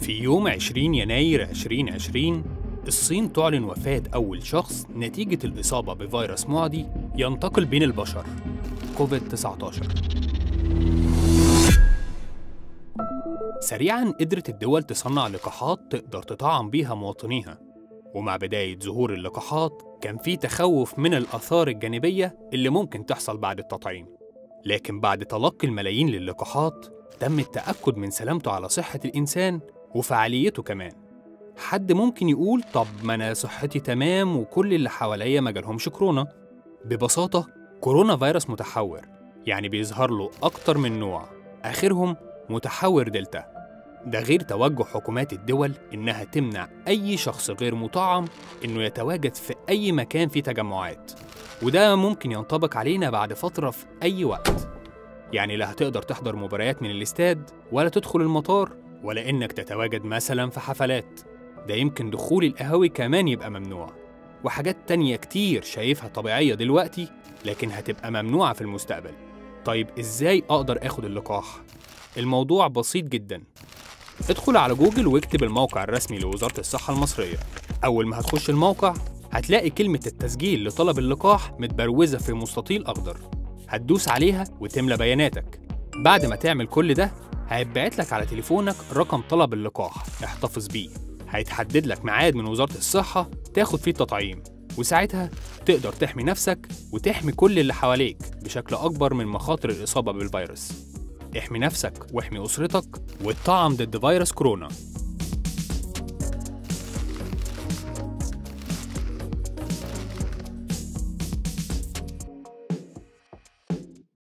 في يوم 20 يناير 2020 الصين تعلن وفاة أول شخص نتيجة الإصابة بفيروس معدي ينتقل بين البشر كوفيد 19 سريعا قدرت الدول تصنع لقاحات تقدر تطعم بيها مواطنيها ومع بداية ظهور اللقاحات كان في تخوف من الآثار الجانبية اللي ممكن تحصل بعد التطعيم لكن بعد تلقي الملايين للقاحات تم التأكد من سلامته على صحة الإنسان وفعاليته كمان حد ممكن يقول طب ما أنا صحتي تمام وكل اللي حواليا ما جالهمش كورونا ببساطة كورونا فيروس متحور يعني بيظهر له أكتر من نوع آخرهم متحور دلتا ده غير توجه حكومات الدول إنها تمنع أي شخص غير مطعم إنه يتواجد في أي مكان فيه تجمعات وده ممكن ينطبق علينا بعد فترة في أي وقت يعني لا هتقدر تحضر مباريات من الاستاد ولا تدخل المطار ولا إنك تتواجد مثلا في حفلات ده يمكن دخول القهاوي كمان يبقى ممنوع وحاجات تانية كتير شايفها طبيعية دلوقتي لكن هتبقى ممنوعة في المستقبل طيب إزاي أقدر آخد اللقاح؟ الموضوع بسيط جدا ادخل على جوجل واكتب الموقع الرسمي لوزارة الصحة المصرية أول ما هتخش الموقع هتلاقي كلمة التسجيل لطلب اللقاح متبروزة في مستطيل أخضر هتدوس عليها وتملى بياناتك بعد ما تعمل كل ده هيتبعت لك على تليفونك رقم طلب اللقاح احتفظ بيه هيتحدد لك ميعاد من وزارة الصحة تاخد فيه التطعيم وساعتها تقدر تحمي نفسك وتحمي كل اللي حواليك بشكل أكبر من مخاطر الإصابة بالفيروس احمي نفسك واحمي أسرتك واتطعم ضد فيروس كورونا